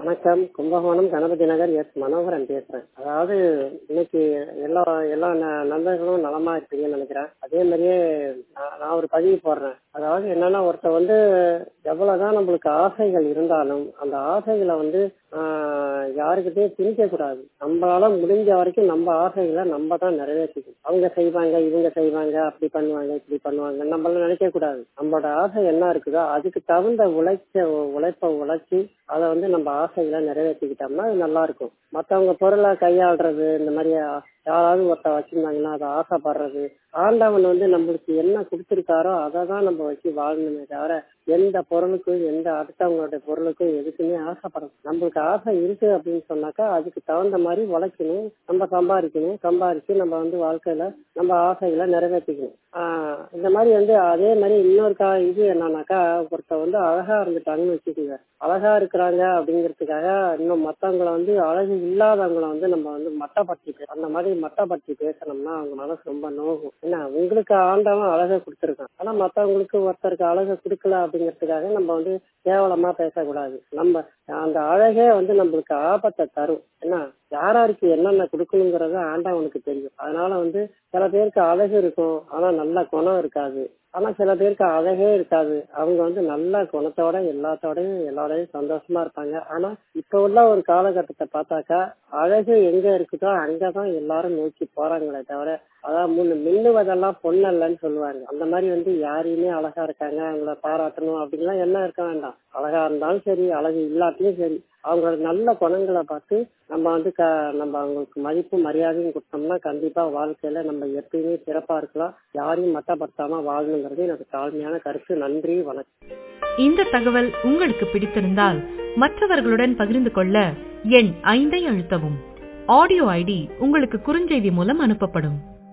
வணக்கம் கும்பகோணம் கணபதி நகர் எஸ் மனோகரன் பேசுறேன் அதாவது இன்னைக்கு எல்லா எல்லா ந- நண்பர்களும் நலமா இருப்பீங்கன்னு நினைக்கிறேன் அதே மாதிரியே நான் நான் ஒரு பதிவு போடுறேன் அதாவது என்னன்னா ஒருத்தர் வந்து எவ்வளவுதான் நம்மளுக்கு ஆசைகள் இருந்தாலும் அந்த ஆசைகளை வந்து ஆஹ், யாருக்கிட்டையும் திணிக்க கூடாது நம்மளால முடிஞ்ச வரைக்கும் நம்ம ஆசைகளை நம்ம தான் நிறைவேற்றிக்கணும் அவங்க செய்வாங்க இவங்க செய்வாங்க அப்படி பண்ணுவாங்க இப்படி பண்ணுவாங்க நம்மள நினைக்க கூடாது நம்மளோட ஆசை என்ன இருக்குதோ அதுக்கு தகுந்த உழைச்ச உழைப்ப உழைச்சி அதை வந்து நம்ம ஆசைகளை நிறைவேற்றிக்கிட்டோம்னா அது நல்லா இருக்கும் மற்றவங்க பொருளை கையாளுறது இந்த மாதிரி யாராவது ஒருத்த வச்சிருந்தாங்கன்னா அதை ஆசைப்படுறது ஆண்டவன் வந்து நம்மளுக்கு என்ன கொடுத்துருக்காரோ அதை தான் நம்ம வச்சு வாழணுமே தவிர எந்த பொருளுக்கும் எந்த அடுத்தவங்களுடைய பொருளுக்கும் எதுக்குமே ஆசைப்படணும் நம்மளுக்கு ஆசை இருக்கு அப்படின்னு சொன்னாக்கா அதுக்கு தகுந்த மாதிரி உழைக்கணும் நம்ம சம்பாதிக்கணும் சம்பாதிச்சு நம்ம வந்து வாழ்க்கையில நம்ம ஆசைகளை நிறைவேற்றிக்கணும் ஆஹ் இந்த மாதிரி வந்து அதே மாதிரி இன்னொரு கா இது என்னன்னாக்கா ஒருத்தர் வந்து அழகா இருந்துட்டாங்கன்னு வச்சுக்கோங்க அழகா இருக்கிறாங்க அப்படிங்கிறதுக்காக இன்னும் மத்தவங்கள வந்து அழகு இல்லாதவங்கள வந்து நம்ம வந்து மட்டப்படுத்தி பே- அந்த மாதிரி மட்டப்படுத்தி பேசணும்னா அவங்க மனசு ரொம்ப நோகும் ஏன்னா உங்களுக்கு ஆண்டவன் அழகை கொடுத்துருக்கான் ஆனா மத்தவங்களுக்கு ஒருத்தருக்கு அழகை கொடுக்கல அப்படிங்கிறதுக்காக நம்ம வந்து கேவலமா பேசக்கூடாது நம்ம அந்த அழகே வந்து நம்மளுக்கு ஆபத்தை தரும் என்ன யாராருக்கு என்னென்ன கொடுக்கணுங்கிறது ஆண்டவனுக்கு தெரியும் அதனால வந்து சில பேருக்கு அழகு இருக்கும் ஆனா நல்ல குணம் இருக்காது ஆனா சில பேருக்கு அழகே இருக்காது அவங்க வந்து நல்ல குணத்தோட எல்லாத்தோடயும் எல்லாரோடையும் சந்தோஷமா இருப்பாங்க ஆனா இப்ப உள்ள ஒரு காலகட்டத்தை பார்த்தாக்கா அழகு எங்க இருக்குதோ அங்கதான் எல்லாரும் நோக்கி போறாங்களே தவிர அதான் முன்னு மின்னுவதெல்லாம் பொண்ணல்லன்னு சொல்லுவாங்க அந்த மாதிரி வந்து யாரையுமே அழகா இருக்காங்க அவங்கள பாராட்டணும் அப்படின்லாம் என்ன இருக்க வேண்டாம் அழகா இருந்தாலும் சரி அழகு இல்லாட்டியும் சரி அவங்களோட நல்ல குணங்களை பார்த்து நம்ம வந்து க நம்ம அவங்களுக்கு மதிப்பும் மரியாதையும் கொடுத்தோம்னா கண்டிப்பா வாழ்க்கையில நம்ம எப்பயுமே சிறப்பா இருக்கலாம் யாரையும் மட்டப்படுத்தாம வாழணுங்கிறது எனக்கு தாழ்மையான கருத்து நன்றி வணக்கம் இந்த தகவல் உங்களுக்கு பிடித்திருந்தால் மற்றவர்களுடன் பகிர்ந்து கொள்ள எண் ஐந்தை அழுத்தவும் ஆடியோ ஐடி உங்களுக்கு குறுஞ்செய்தி மூலம் அனுப்பப்படும்